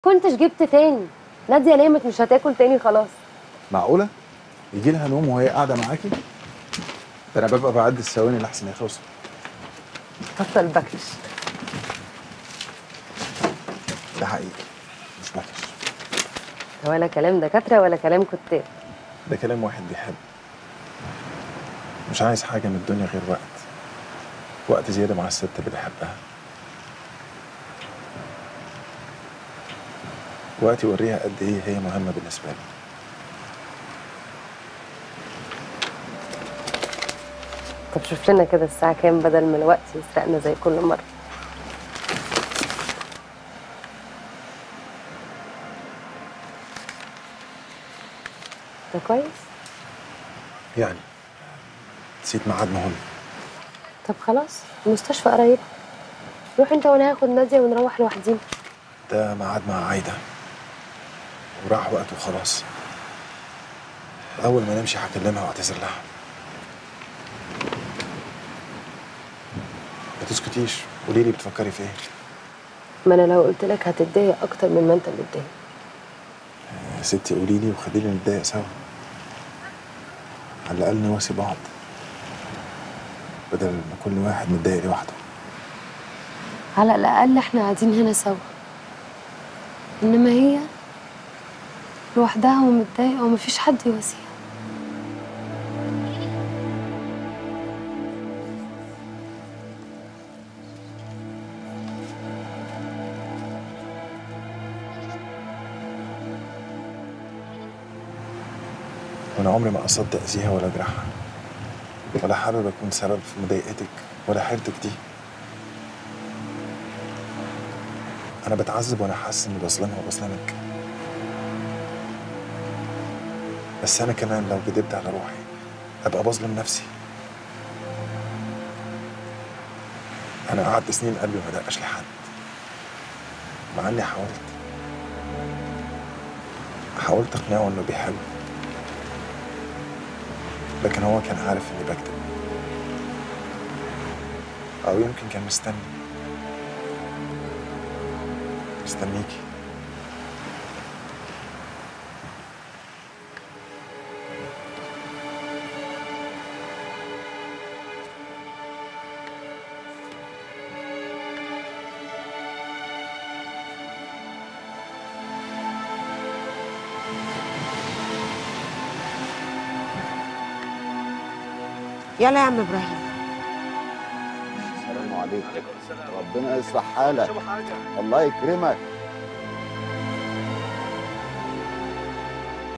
كنتش جبت تاني ناديه نامت مش هتاكل تاني خلاص معقوله يجي لها نوم وهي قاعده معاكي ده انا ببقى بعد الثواني لحسن يخلص بطل بكش ده حقيقي مش بكش ده ولا كلام دكاتره ولا كلام كتاب ده كلام واحد بيحب مش عايز حاجه من الدنيا غير وقت وقت زياده مع الست اللي بيحبها وقت يوريها قد ايه هي مهمه بالنسبه لي طب شوف لنا كده الساعه كام بدل ما الوقت يسرقنا زي كل مره ده كويس يعني نسيت ميعاد مهم طب خلاص المستشفى قريبه روح انت وانا هاخد ناديه ونروح لوحدينا ده ميعاد مع عايده وراح وقته خلاص اول ما نمشي هكلمها واعتذر لها ما تسكتيش قولي لي بتفكري في ايه ما انا لو قلت لك هتتضايق اكتر من ما انت متضايق يا ستي قولي لي وخلينا نتضايق سوا على الاقل نواسي بعض بدل ما كل واحد متضايق لوحده على الاقل احنا قاعدين هنا سوا انما هي لوحدها ومتضايقه ومفيش حد يواسيها وانا عمري ما قصدت اذيها ولا اجرحها ولا حابب اكون سبب في مضايقتك ولا حيرتك دي انا بتعذب وانا حاسس اني بظلمها وبظلمك بس انا كمان لو كدبت على روحي ابقى بظلم نفسي انا قعدت سنين قلبي ما دقش لحد مع اني حاولت حاولت اقنعه انه بيحب لكن هو كان عارف اني بكذب او يمكن كان مستني مستنيكي يلا يا عم ابراهيم السلام عليكم ربنا يصلح حالك الله يكرمك